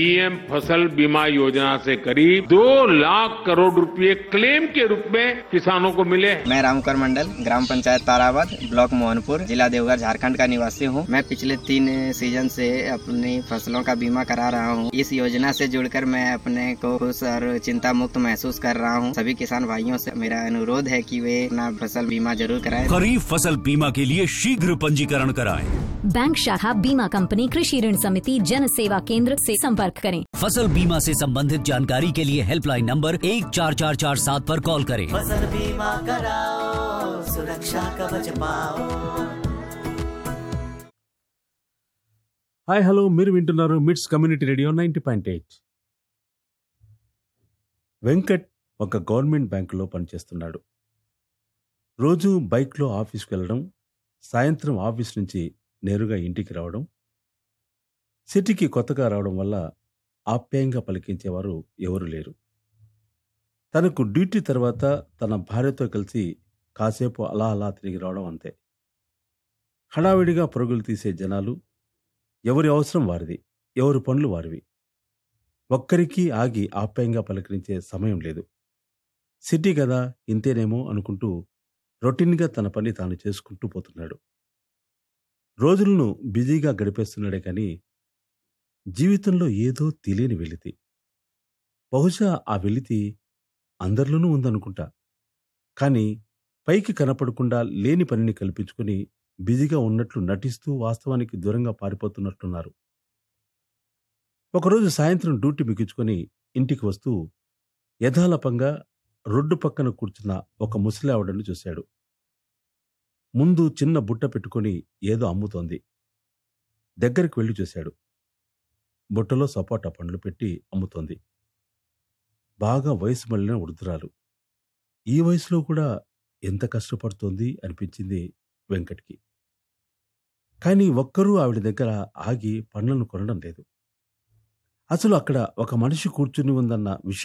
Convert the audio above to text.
PM फसल बीमा योजना से करीब दो लाख करोड़ रुपए क्लेम के रूप में किसानों को मिले हैं मैं रामकर मंडल ग्राम पंचायत तारावद ब्लॉक मोहनपुर जिला देवघर झारखंड का निवासी हूँ मैं पिछले तीन सीजन से अपनी फसलों का बीमा करा रहा हूँ इस योजना से जुड़कर मैं अपने को खुश और चिंता मुक्त महसूस कर रहा हूँ सभी किसान भाइयों से मेरा अनुरोध है कि वे अपना फसल बीमा जरूर कराएं खरीफ फसल बीमा के लिए शीघ्र पंजीकरण कराएं बैंक शाखा बीमा कंपनी कृषि ऋण समिति जन सेवा केंद्र से संपर्क करें फसल बीमा से संबंधित जानकारी के लिए हेल्पलाइन नंबर एक चार चार चार सात पर कॉल करें फसल बीमा कराओ सुरक्षा कवच पाओ హాయ్ హలో మీరు వింటున్నారు MITS community radio ninety point eight Venkat ఒక గవర్నమెంట్ బ్యాంకులో పనిచేస్తున్నాడు రోజు బైక్లో ఆఫీస్కి వెళ్ళడం సాయంత్రం ఆఫీస్ నుంచి నేరుగా ఇంటికి రావడం సిటీకి కొత్తగా రావడం వల్ల ఆప్యాయంగా పలికించేవారు ఎవరు లేరు తనకు డ్యూటీ తర్వాత తన భార్యతో కలిసి కాసేపు అలా అలా తిరిగి రావడం అంతే హడావిడిగా పరుగులు తీసే జనాలు ఎవరి అవసరం వారిది ఎవరి పనులు వారివి ఒక్కరికి ఆగి ఆప్యాయంగా పలకరించే సమయం లేదు సిటీ కదా ఇంతేనేమో అనుకుంటూ రొటీన్గా తన పని తాను చేసుకుంటూ పోతున్నాడు రోజులను బిజీగా గడిపేస్తున్నాడే కానీ జీవితంలో ఏదో తెలియని వెలితి బహుశా ఆ వెలితి అందరిలోనూ ఉందనుకుంటా కానీ పైకి కనపడకుండా లేని పనిని కల్పించుకుని బిజీగా ఉన్నట్లు నటిస్తూ వాస్తవానికి దూరంగా పారిపోతున్నట్లున్నారు ఒకరోజు సాయంత్రం డ్యూటీ మిగించుకొని ఇంటికి వస్తూ యథాలపంగా రోడ్డు పక్కన కూర్చున్న ఒక ముసలావిడను చూశాడు ముందు చిన్న బుట్ట పెట్టుకొని ఏదో అమ్ముతోంది దగ్గరికి వెళ్ళి చూశాడు బుట్టలో సపోటా పండ్లు పెట్టి అమ్ముతోంది బాగా వయసు మళ్ళిన వృద్ధురాలు ఈ వయసులో కూడా ఎంత కష్టపడుతోంది అనిపించింది వెంకట్కి కానీ ఒక్కరూ ఆవిడ దగ్గర ఆగి పండ్లను కొనడం లేదు అసలు అక్కడ ఒక మనిషి కూర్చుని ఉందన్న విషయం